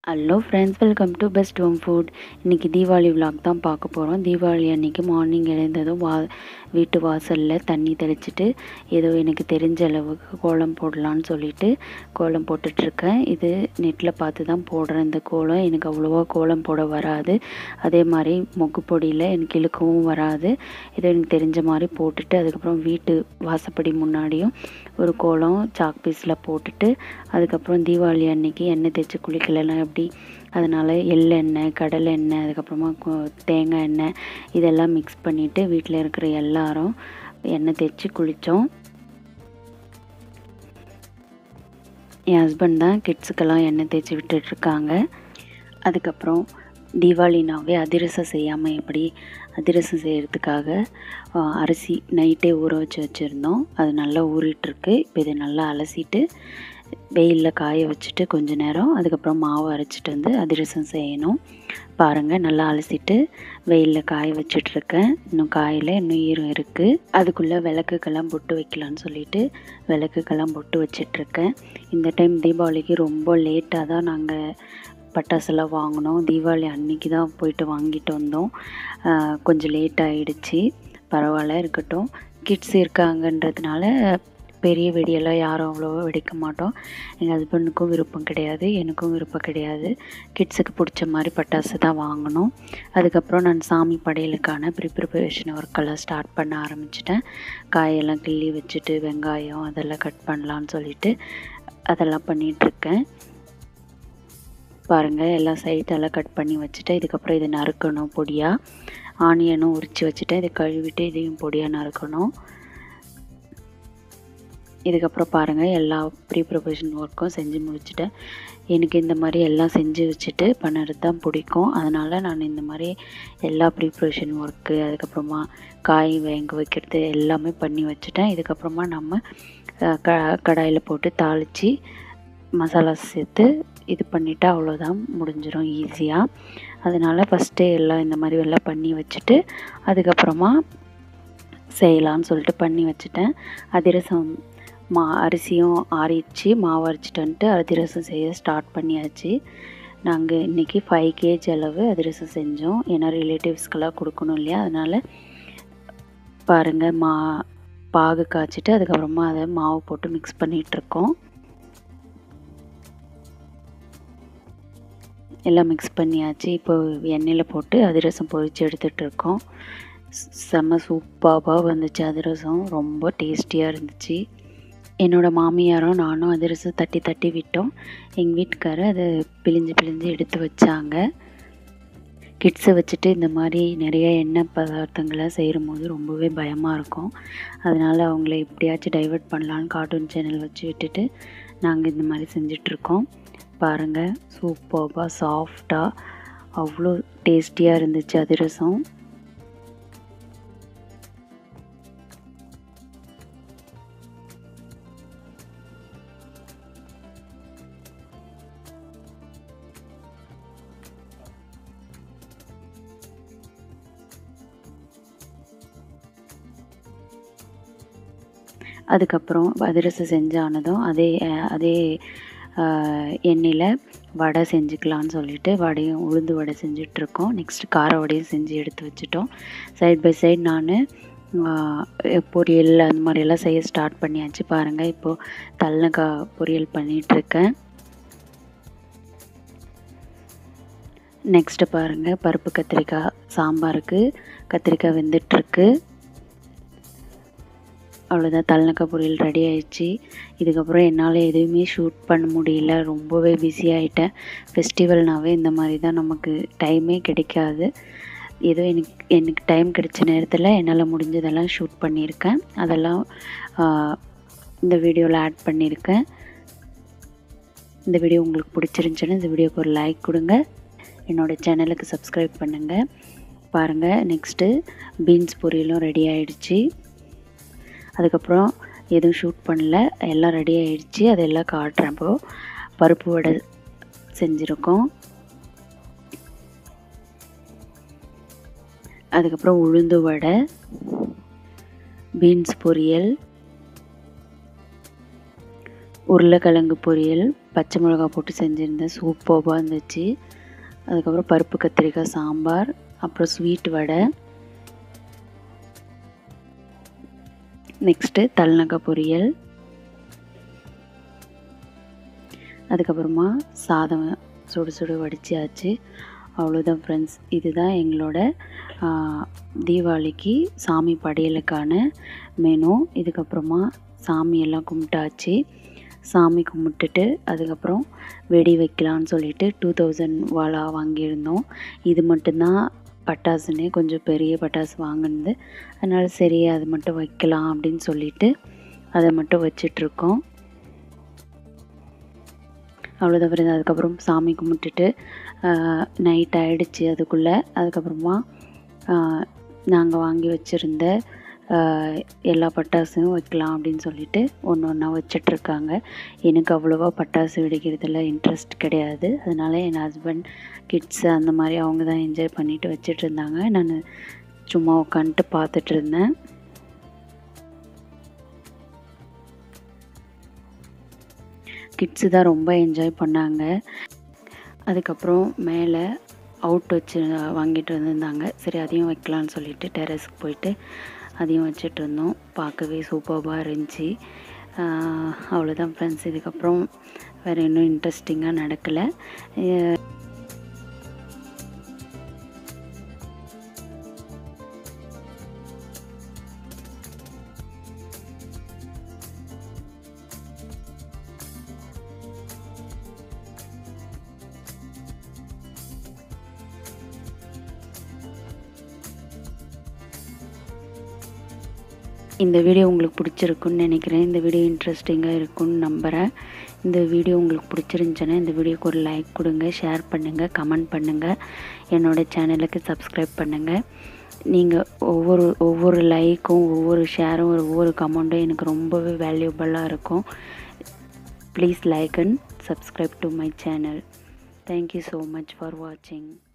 hello friends welcome to best home food இன்றைக்கி Deepavali vlog தான் பார்க்க போகிறோம் தீபாவளி அன்றைக்கி மார்னிங் எழுந்ததும் வா வீட்டு வாசலில் தண்ணி தெளிச்சிட்டு ஏதோ எனக்கு தெரிஞ்ச அளவுக்கு கோலம் போடலான்னு சொல்லிட்டு கோலம் போட்டுட்ருக்கேன் இது நெட்டில் பார்த்து தான் போடுறேன் இந்த கோலம் எனக்கு அவ்வளோவா கோலம் போட வராது அதே மாதிரி மொக்கு பொடியில் எனக்கு இழுக்கவும் வராது ஏதோ எனக்கு தெரிஞ்ச மாதிரி போட்டுட்டு அதுக்கப்புறம் வீட்டு வாசப்படி முன்னாடியும் ஒரு கோலம் சாக் பீஸில் போட்டுட்டு அதுக்கப்புறம் தீபாவளி அன்னைக்கு எண்ணெய் தேய்ச்சி குளிக்கலாம் எப்படி அதனால் எள்ளெண்ணெய் கடலை எண்ணெய் அதுக்கப்புறமா கொ- தேங்காய் எண்ணெய் இதெல்லாம் மிக்ஸ் பண்ணிவிட்டு வீட்டில் இருக்கிற எல்லாரும் எண்ணெய் தேய்ச்சி குளித்தோம் என் ஹஸ்பண்ட் தான் கிட்ஸுக்கெல்லாம் எண்ணெய் தேய்ச்சி விட்டுட்ருக்காங்க அதுக்கப்புறம் தீபாவளினாவே அதிரசம் செய்யாமல் எப்படி அதிரசம் செய்கிறதுக்காக ஆஹ், அரிசி நைட்டே ஊற வச்சு வச்சுருந்தோம் அது நல்லா ஊறிட்டுருக்கு இப்போ இதை நல்லா அலசிட்டு வெயிலில் காய வச்சுட்டு கொஞ்ச நேரம் அதுக்கப்புறம் மாவு அரைச்சிட்டு வந்து அதிரசம் செய்யணும் பாருங்கள் நல்லா அலசிட்டு வெயிலில் காய வச்சிட்ருக்கேன் இன்னும் காயில் இன்னும் ஈரம் இருக்குது அதுக்குள்ளே விளக்குக்கெல்லாம் பொட்டு வைக்கலான்னு சொல்லிட்டு விளக்குக்கெல்லாம் பொட்டு வச்சிட்ருக்கேன் இந்த டைம் தீபாவளிக்கு ரொம்ப லேட்டாக தான் நாங்கள் பட்டாசெல்லாம் வாங்கினோம் தீபாவளி அன்னைக்கு தான் போயிட்டு வாங்கிட்டு வந்தோம் ஆஹ் கொஞ்சம் லேட் ஆகிடுச்சு பரவாயில்ல இருக்கட்டும் கிட்ஸ் இருக்காங்கன்றதுனால பெரிய வெடியெல்லாம் யாரும் அவ்வளோவா வெடிக்க மாட்டோம் எங்கள் ஹஸ்பண்டுக்கும் விருப்பம் கிடையாது எனக்கும் விருப்பம் கிடையாது கிட்ஸுக்கு பிடிச்ச மாதிரி பட்டாசு தான் வாங்கினோம் அதுக்கப்புறம் நான் சாமி படையலுக்கான ப்ரிப்பரேஷன் ஒர்க்கெல்லாம் ஸ்டார்ட் பண்ண ஆரம்பிச்சிட்டேன் காயெல்லாம் கிள்ளி வச்சுட்டு வெங்காயம் அதெல்லாம் கட் பண்ணலான்னு சொல்லிட்டு அதெல்லாம் பண்ணிகிட்ருக்கேன் பாருங்கள் எல்லா சைடெல்லாம் கட் பண்ணி வச்சுட்டு இதுக்கப்புறம் இதை நறுக்கணும் பொடியாக ஆனியனும் உரித்து வச்சுட்டு இதை கழுவிட்டு இதையும் பொடியாக நறுக்கணும் இதுக்கப்புறம் பாருங்கள் எல்லா ப்ரீ ப்ரிப்பரேஷன் ஒர்க்கும் செஞ்சு முடிச்சுட்டேன் எனக்கு இந்த மாதிரி எல்லாம் செஞ்சு வச்சுட்டு பண்ணுறது தான் பிடிக்கும் அதனால் நான் இந்த மாதிரி எல்லா ப்ரிப்ரேஷன் ஒர்க்கு அதுக்கப்புறமா காய் வேங்க வைக்கிறது எல்லாமே பண்ணி வச்சுட்டேன் இதுக்கப்புறமா நம்ம அஹ், க கடாயில் போட்டு தாளித்து மசாலா சேர்த்து இது பண்ணிட்டா அவ்வளோதான் முடிஞ்சிடும் ஈஸியாக அதனால் ஃபஸ்ட்டே எல்லாம் இந்த மாதிரி எல்லாம் பண்ணி வச்சுட்டு அதுக்கப்புறமா செய்யலான்னு சொல்லிட்டு பண்ணி வச்சுட்டேன் அதிரசம் மா அரிசியும் ஆறிச்சு மாவு அரைச்சிட்டு வந்துட்டு அதிரசம் செய்ய ஸ்டார்ட் பண்ணியாச்சு நாங்கள் இன்றைக்கி ஃபைவ் கேஜி அளவு அதிரசம் செஞ்சோம் ஏன்னா ரிலேட்டிவ்ஸ்க்கெல்லாம் கொடுக்கணும் இல்லையா அதனால் பாருங்கள் மா பாகு காய்ச்சிட்டு அதுக்கப்புறமா அதை மாவு போட்டு மிக்ஸ் பண்ணிகிட்ருக்கோம் எல்லாம் மிக்ஸ் பண்ணியாச்சு இப்போ எண்ணெயில் போட்டு அதிரசம் பொரிச்சு எடுத்துகிட்டு இருக்கோம் ஸ்- செம்ம சூப்பராக வந்துச்சு அதிரசம் ரொம்ப டேஸ்டியாக இருந்துச்சு என்னோட மாமியாரும் நானும் அதிரசம் தட்டி தட்டி விட்டோம் எங்கள் வீட்டுக்காரர் அதை பிழிஞ்சு பிழிஞ்சு எடுத்து வச்சாங்க கிட்ஸை வச்சுட்டு இந்த மாதிரி நிறைய எண்ணெய் பதார்த்தங்களை செய்யும் போது ரொம்பவே பயமாக இருக்கும் அதனால் அவங்கள எப்படியாச்சும் டைவர்ட் பண்ணலான்னு கார்ட்டூன் சேனல் வச்சு விட்டுட்டு நாங்கள் இந்த மாதிரி செஞ்சிட்ருக்கோம் பாருங்கள் சூப்பராக சாஃப்டாக அவ்வளோ டேஸ்டியாக இருந்துச்சு அதிரசம் அதுக்கப்புறம் அதிரசம் செஞ்சானதும் அதே அஹ், அதே அஹ், எண்ணெயில் வடை செஞ்சுக்கலான்னு சொல்லிட்டு வடையும் உளுந்து வடை செஞ்சிட்ருக்கோம் நெக்ஸ்ட் கார வடையும் செஞ்சு எடுத்து வச்சுட்டோம் சைட் பை சைட் நான் பொரியல் அந்த மாதிரியெல்லாம் செய்ய ஸ்டார்ட் பண்ணியாச்சு பாருங்கள் இப்போது தள்ளக்காய் பொரியல் பண்ணிகிட்ருக்கேன் நெக்ஸ்ட்டு பாருங்கள் பருப்பு கத்திரிக்காய் சாம்பாருக்கு கத்திரிக்காய் வெந்துட்டுருக்கு அவ்வளோதான் தள்ளக்காய் பொரியல் ரெடி ஆயிடுச்சு இதுக்கப்புறம் என்னால் எதுவுமே ஷூட் பண்ண முடியல ரொம்பவே பிஸி ஆகிட்டேன் ஃபெஸ்டிவல்னாவே இந்த மாதிரி தான் நமக்கு டைமே கிடைக்காது ஏதோ எனக்கு எனக்கு டைம் கிடைச்ச நேரத்தில் என்னால் முடிஞ்சதெல்லாம் ஷூட் பண்ணியிருக்கேன் அதெல்லாம் ஆஹ், இந்த வீடியோவில் ஆட் பண்ணியிருக்கேன் இந்த வீடியோ உங்களுக்கு பிடிச்சிருந்துச்சுன்னா இந்த வீடியோக்கு ஒரு லைக் கொடுங்க என்னோடய சேனலுக்கு சப்ஸ்கிரைப் பண்ணுங்கள் பாருங்கள் நெக்ஸ்ட்டு பீன்ஸ் பொரியலும் ரெடி ஆயிடுச்சு அதுக்கப்புறம் எதுவும் ஷூட் பண்ணல எல்லாம் ரெடி ஆயிடுச்சு அதெல்லாம் காட்டுறேன் இப்போ பருப்பு வடை செஞ்சுருக்கோம் அதுக்கப்புறம் உளுந்து வடை பீன்ஸ் பொரியல் உருளைக்கிழங்கு பொரியல் பச்சை மிளகா போட்டு செஞ்சுருந்தேன் சூப்பராக இருந்துச்சு அதுக்கப்புறம் பருப்பு கத்திரிக்காய் சாம்பார் அப்புறம் ஸ்வீட் வடை நெக்ஸ்ட்டு தல்நகை பொரியல் அதுக்கப்புறமா சாதம் சுடு சுடு வடிச்சாச்சு அவ்வளோதான் ஃப்ரெண்ட்ஸ் இதுதான் எங்களோட தீபாவளிக்கு சாமி படையலுக்கான மெனு இதுக்கப்புறமா சாமியெல்லாம் கும்பிட்டாச்சு சாமி கும்பிட்டுட்டு அதுக்கப்புறம் வெடி வைக்கலான்னு சொல்லிட்டு டூ தௌசண்ட் வாலா வாங்கியிருந்தோம் இது மட்டும்தான் பட்டாசுன்னே கொஞ்சம் பெரிய பட்டாசு வாங்கினது அதனால் சரி அது மட்டும் வைக்கலாம் அப்படின்னு சொல்லிட்டு அதை மட்டும் வச்சிட்ருக்கோம் அவ்வளோதான் ஃப்ரெண்ட்ஸ் அதுக்கப்புறம் சாமி கும்பிட்டுட்டு நைட் ஆகிடுச்சு அதுக்குள்ளே அதுக்கப்புறமா நாங்கள் வாங்கி வச்சுருந்த எல்லா பட்டாசும் வைக்கலாம் அப்படின்னு சொல்லிட்டு ஒன்று ஒன்றா வச்சிட்ருக்காங்க எனக்கு அவ்வளோவா பட்டாசு வெடிக்கிறதுல இன்ட்ரெஸ்ட் கிடையாது அதனால என் ஹஸ்பண்ட் கிட்ஸு அந்த மாதிரி அவங்க தான் என்ஜாய் பண்ணிட்டு வச்சிட்டு இருந்தாங்க நான் சும்மா உட்காந்துட்டு பார்த்துட்டு இருந்தேன் கிட்ஸு தான் ரொம்ப என்ஜாய் பண்ணாங்க அதுக்கப்புறம் மேலே அவுட் வச்சு வாங்கிட்டு வந்திருந்தாங்க சரி அதையும் வைக்கலான்னு சொல்லிட்டு டெரஸ்க்கு போயிட்டு அதையும் வச்சுட்டு இருந்தோம் பார்க்கவே சூப்பராக இருந்துச்சு அவ்வளோதான் ஃப்ரெண்ட்ஸ் இதுக்கப்புறம் வேறு இன்னும் இன்ட்ரெஸ்டிங்காக நடக்கலை இந்த வீடியோ உங்களுக்கு பிடிச்சிருக்குன்னு நினைக்கிறேன் இந்த வீடியோ இன்ட்ரெஸ்டிங்காக இருக்குன்னு நம்புகிறேன் இந்த வீடியோ உங்களுக்கு பிடிச்சிருந்துச்சுன்னா இந்த வீடியோக்கு ஒரு லைக் கொடுங்க ஷேர் பண்ணுங்கள் கமெண்ட் பண்ணுங்கள் என்னோடய சேனலுக்கு சப்ஸ்கிரைப் பண்ணுங்கள் நீங்கள் ஒவ்வொரு ஒவ்வொரு லைக்கும் ஒவ்வொரு ஷேரும் ஒவ்வொரு கமெண்ட்டும் எனக்கு ரொம்பவே வேல்யூபலாக இருக்கும் please like and subscribe to my channel thank you so much for வாட்சிங்